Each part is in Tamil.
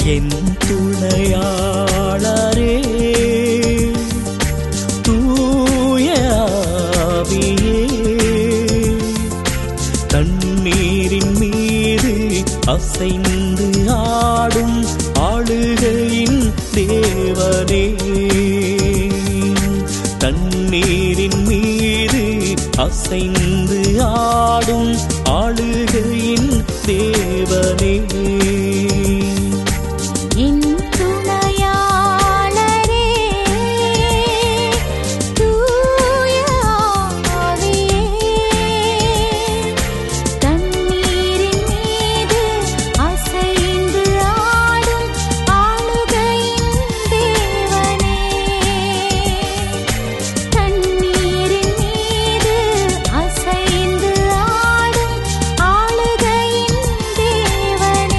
என் துணையாளரே தூய ஆவியே தண்ணீரின் மீது அசைந்து ஆடும் ஆளுகையின் தேவனே தண்ணீரின் மீது அசைந்து ஆடும் ஆளுகையின் தேவனே என் துணையாளரே தூய ஆவியே தண்ணீரின் மீது அசைந்து ஆடும் ஆளுகையின் தேவனே தண்ணீரின் மீது அசைந்து ஆடும் ஆளுகையின் தேவனே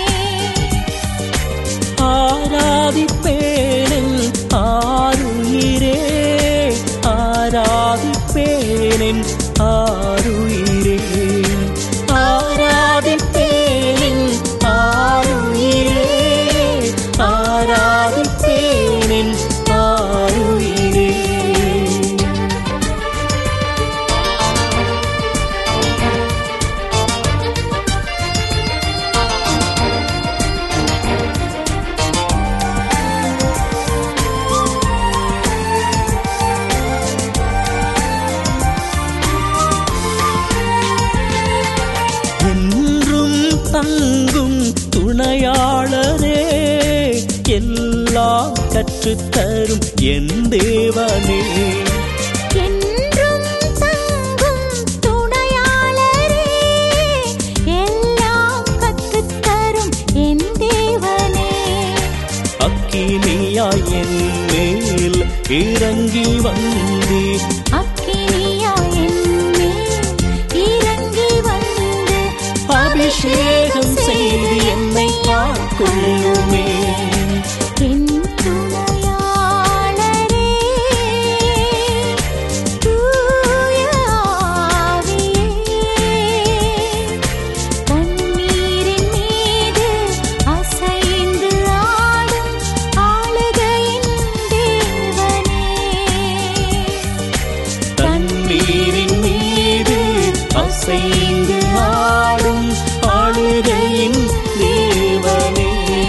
ஆராதிப்பேனில் ஆருயிரே ஆராதிப்பேனின் ஆருயிரே ஆராதிப்பேனின் ஆருயிரே ஆராதிப்பேனின் ஆருயிரே என்றும் தங்கும் துணையாளரே எல்லாம் கற்றுத்தரும் என் தேவனே என்றும் தங்கும் துணையாளரே எல்லாம் கற்றுத்தரும் என் தேவனே அக்கினியாய் என் மேல் இறங்கி வந்தீர் அக்கினியா என்மேல் இறங்கி வந்து அபிஷேகம் செய்து என்னை காக்கொள்ளுமே என் துணையாளரே தூய ஆவியே தண்ணீரின் மீது அசைந்து ஆடும் ஆளுகையின் தேவனே தண்ணீரின் மீது அசைந்து ஆடும் ஆளுகையின் தேவனே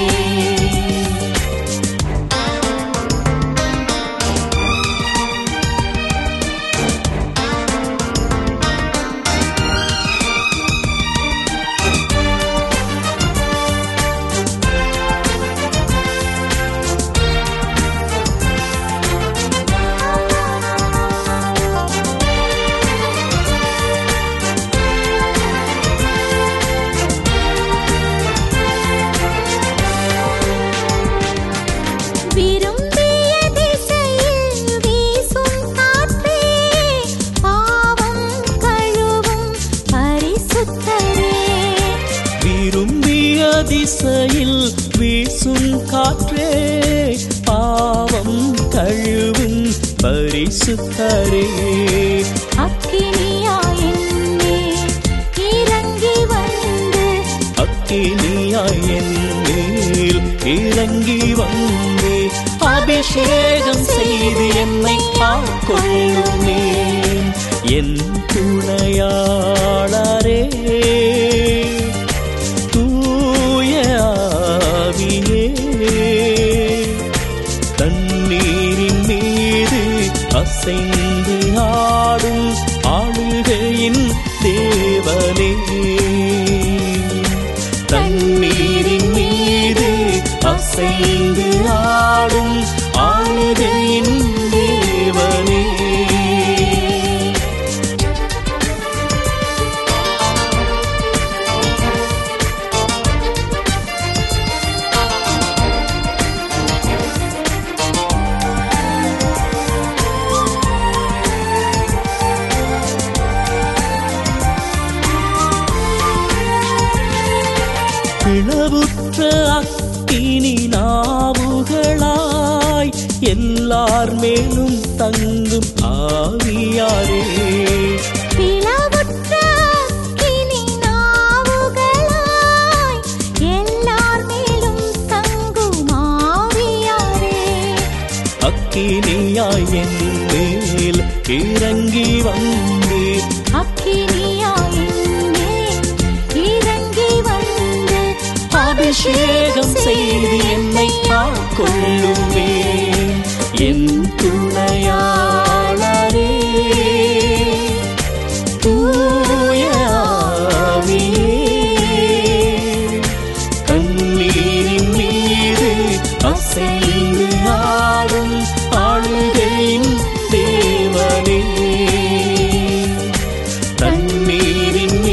விரும்பிய திசையில் வீசும் காற்றே பாவம் கழுவும் பரிசுத்தரே விரும்பிய திசையில் வீசும் காற்றே பாவம் கழுவும் பரிசுத்தரே அக்கினியா என்னேல் இறங்கி வந்து அக்கினியாய் என் மேல் இறங்கி வந்தே அபிஷேகம் செய்து என்னை காக்கொள்ளுமே என் துணையாளரே தூய ஆவியே தண்ணீரின் மீது அசைந்து ஆடும் ஆளுகையின் தேவனே தண்ணீரின் மீது அசைந்து ஆடும் ஆளுகையின் தேவனே பிளவுற்ற அக்கினி நாவுகளாய் எல்லார் மேலும் தங்கும் ஆவியாரே பிளவுற்ற அக்கினி நாவுகளாய் எல்லார் மேலும் தங்கும் இறங்கி வந்து அக்கினியாயின்னே இறங்கி வந்து அபிஷேகம் செய்து என்னை காக்கொள்ளுமே என் துணையாளரே தூய ஆவியே கண்ணீரின் மீது அசைந்து ஆடும் ஆளுகையின் தேவனே தண்ணீரின்